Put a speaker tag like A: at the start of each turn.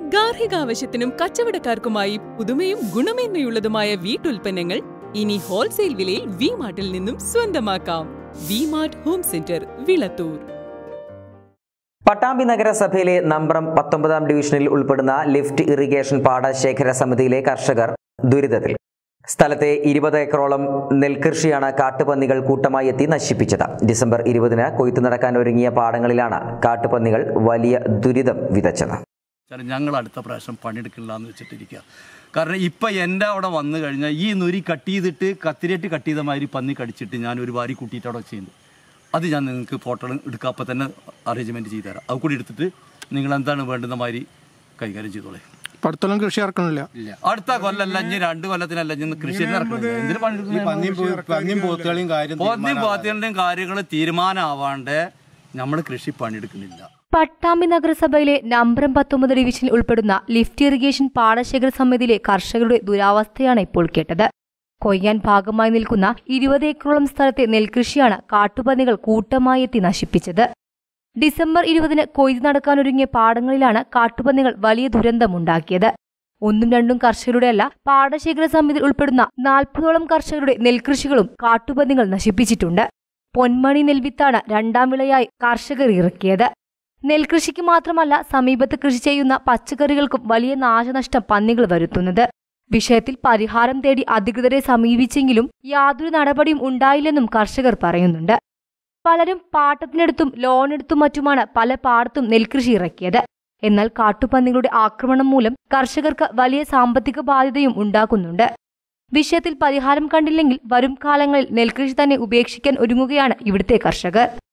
A: ഗാർഹികാവശ്യത്തിനും കച്ചവടക്കാർക്കുമായി പുതുമയും ഗുണമേന്മയുള്ളതുമായ വീട്ടുൽപ്പന്നങ്ങൾ ഇനി ഹോൾസെയിൽ വിലയിൽ വി മാർട്ടിൽ നിന്നും സ്വന്തമാക്കാം വി മാർട്ട് ഹോം സെന്റർ വിളത്തൂർ
B: പട്ടാമ്പി നഗരസഭയിലെ നമ്പ്രം പത്തൊമ്പതാം ഡിവിഷനിൽ ഉൾപ്പെടുന്ന ലിഫ്റ്റ് ഇറിഗേഷൻ പാടശേഖര സമിതിയിലെ കർഷകർ ദുരിതത്തിൽ സ്ഥലത്തെ ഇരുപത് ഏക്കറോളം നെൽകൃഷിയാണ് കാട്ടുപന്നികൾ കൂട്ടമായി എത്തി നശിപ്പിച്ചത് ഡിസംബർ ഇരുപതിന് കൊയ്ത്തു നടക്കാൻ ഒരുങ്ങിയ പാടങ്ങളിലാണ് കാട്ടുപന്നികൾ വലിയ ദുരിതം വിതച്ചത്
C: കാരണം ഞങ്ങൾ അടുത്ത പ്രാവശ്യം പണിയെടുക്കില്ല എന്ന് വെച്ചിട്ടിരിക്കുക കാരണം ഇപ്പം എൻ്റെ അവിടെ വന്നു കഴിഞ്ഞാൽ ഈ നുരി കട്ട് ചെയ്തിട്ട് കത്തിരിയിട്ട് കട്ട് ചെയ്ത മാതിരി പന്നി കടിച്ചിട്ട് ഞാൻ ഒരു വാരി കൂട്ടിയിട്ട് അവിടെ ചെയ്യുന്നു അത് ഞാൻ നിങ്ങൾക്ക് ഫോട്ടോ എടുക്കാം അപ്പം തന്നെ അറേഞ്ച്മെൻറ്റ് ചെയ്തു തരാം അത് കൂടി എടുത്തിട്ട് നിങ്ങൾ എന്താണ് വേണ്ടുന്ന മാതിരി കൈകാര്യം ചെയ്തോളേ
D: പടുത്തോളം കൃഷി ഇറക്കണില്ല
C: അടുത്ത കൊല്ലല്ല ഇനി രണ്ട് കൊല്ലത്തിനല്ല ഇനി കൃഷി തന്നെ ഇറക്കുന്നത്. എന്തിന് പണിയെടുക്കുന്നത്?
E: പന്നിയും പോത്തുകളെയും കാര്യം
C: പോത്തിയും പാത്തികളുടെയും കാര്യങ്ങൾ തീരുമാനമാവാണ്ട് നമ്മൾ കൃഷി പണിയെടുക്കുന്നില്ല
F: പട്ടാമ്പി നഗരസഭയിലെ നമ്പരം പത്തൊമ്പത് ഡിവിഷനിൽ ഉൾപ്പെടുന്ന ലിഫ്റ്റ് ഇറിഗേഷൻ പാടശേഖര സമിതിയിലെ കർഷകരുടെ ദുരാവസ്ഥയാണ് ഇപ്പോൾ കേട്ടത് കൊയ്യാൻ ഭാഗമായി നിൽക്കുന്ന ഇരുപത് ഏക്കറോളം സ്ഥലത്തെ നെൽകൃഷിയാണ് കാട്ടുപന്നികൾ കൂട്ടമായി എത്തി നശിപ്പിച്ചത് ഡിസംബർ ഇരുപതിന് കൊയ്ത് നടക്കാനൊരുങ്ങിയ പാടങ്ങളിലാണ് കാട്ടുപന്നികൾ വലിയ ദുരന്തമുണ്ടാക്കിയത് ഒന്നും രണ്ടും കർഷകരുടെ അല്ല പാടശേഖര സമിതിയിൽ ഉൾപ്പെടുന്ന നാൽപ്പതോളം കർഷകരുടെ നെൽകൃഷികളും കാട്ടുപന്നികൾ നശിപ്പിച്ചിട്ടുണ്ട് പൊന്മണി നെൽവിത്താണ് രണ്ടാം വിളയായി കർഷകർ ഇറക്കിയത് നെൽകൃഷിക്ക് മാത്രമല്ല സമീപത്ത് കൃഷി ചെയ്യുന്ന പച്ചക്കറികൾക്കും വലിയ നാശനഷ്ടം പന്നികൾ വരുത്തുന്നത് വിഷയത്തിൽ പരിഹാരം തേടി അധികൃതരെ സമീപിച്ചെങ്കിലും യാതൊരു നടപടിയും ഉണ്ടായില്ലെന്നും കർഷകർ പറയുന്നുണ്ട് പലരും പാട്ടത്തിനെടുത്തും ലോണെടുത്തും മറ്റുമാണ് പല പാടത്തും നെൽകൃഷി ഇറക്കിയത് എന്നാൽ കാട്ടുപന്നികളുടെ ആക്രമണം മൂലം കർഷകർക്ക് വലിയ സാമ്പത്തിക ബാധ്യതയും ഉണ്ടാക്കുന്നുണ്ട് വിഷയത്തിൽ പരിഹാരം കണ്ടില്ലെങ്കിൽ വരും കാലങ്ങളിൽ നെൽകൃഷി തന്നെ ഉപേക്ഷിക്കാൻ ഒരുങ്ങുകയാണ് ഇവിടുത്തെ കർഷകർ